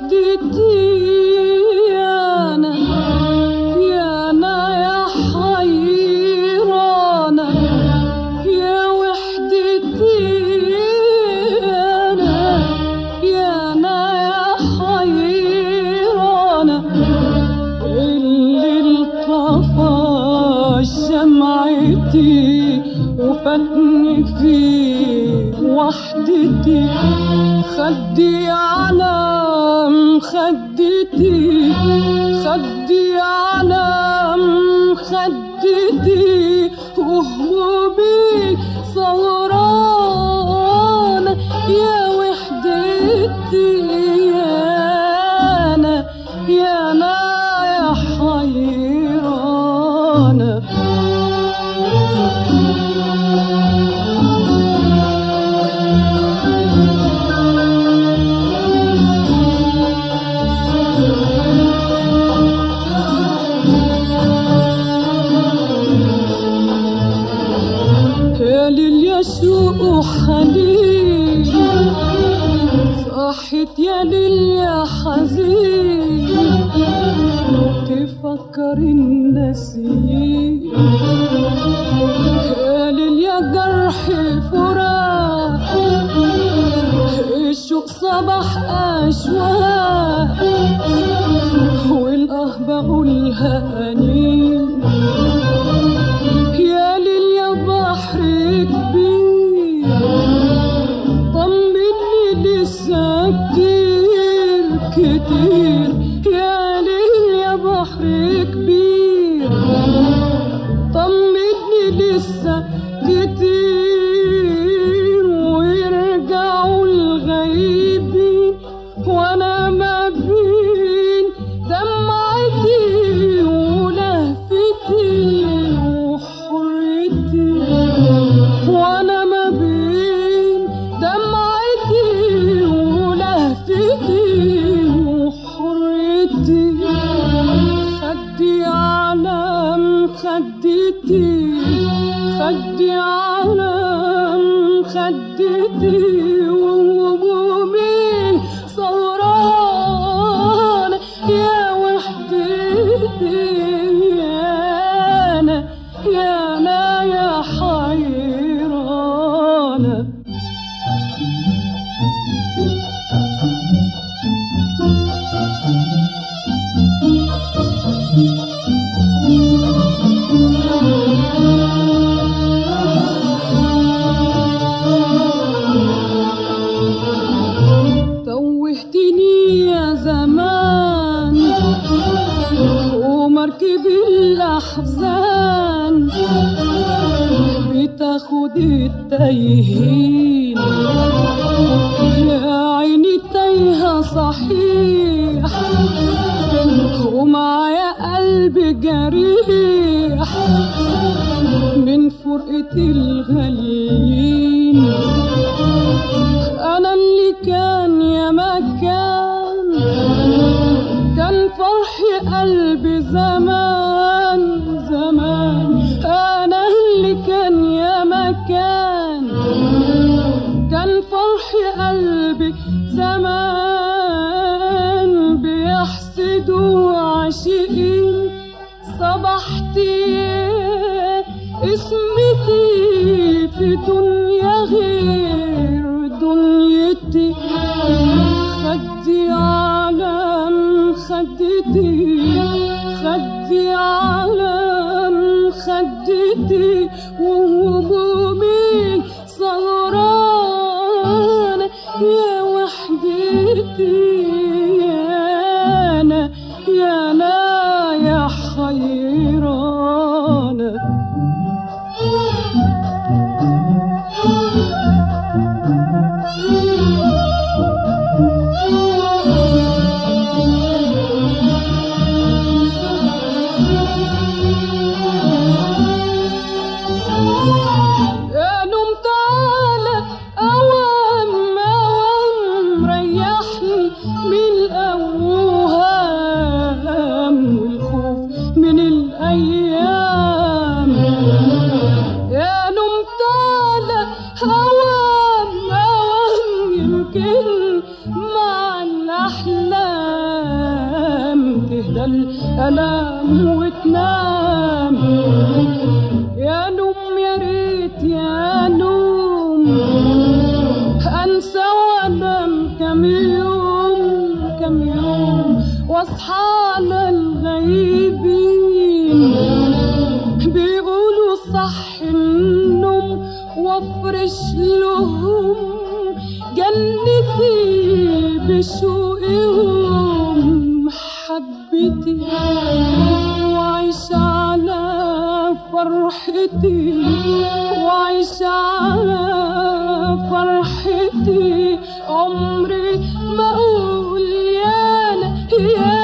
وحدتي أنا يا أنا يا حيرانة يا وحدتي أنا يا أنا يا حيرانة اللي الطفى شمعتي وفاتني في وحدتي خدي على مخدتي خدي على مخدتي وهمومي سهرانة يا وحدتي يا أنا يا أنا يا حيرانة يا لليسوق وحنين صحت يا ليل يا حزين تفكر النسيم يا ليل يا جرح فراق الشوق صباح أشواق والآه بقولها أنين يا ليل يا بحر كبير طمني لسه كتير كتير يا ليل يا بحر كبير طمني لسه كتير ويرجعوا الغايبين وانا ما بين دمعتي ولهفتي وحريتي وانا ما بين دمعتي ولهفتي وحريتي خدي على مخدتي خدي على مخدتي وهمومي سهرانة يا وحدتي يا أنا يا أنا يا حيرانة توهتني يا زمان ومركب الأحزان بتاخد التايهين يا عيني تايهة صحيح ومعايا قلب جريح من فرقة الغاليين أنا اللي كان يا مكان كان فرحي قلبي زمان زمان أنا اللي كان يا مكان كان فرحي قلبي زمان بيحسدوا عاشقين صبحتي اسمتي في دنيا غير دنيتي خدي على خدتي خدي على خدتي وهمومي سهرانة يا وحدتي يا أنا يا أنا يا حيرانة يا نوم تعالى أوام أوام ريحني على الألام وتنام يا نوم يا ريت يا نوم أنسى وأنام كم يوم كم يوم واصحى على الغيبين بيقولوا صح النوم وافرش لهم جنتي بشوقهم حبتي وعيش على فرحتي وعيش على فرحتي عمري ما اقول يا لا يا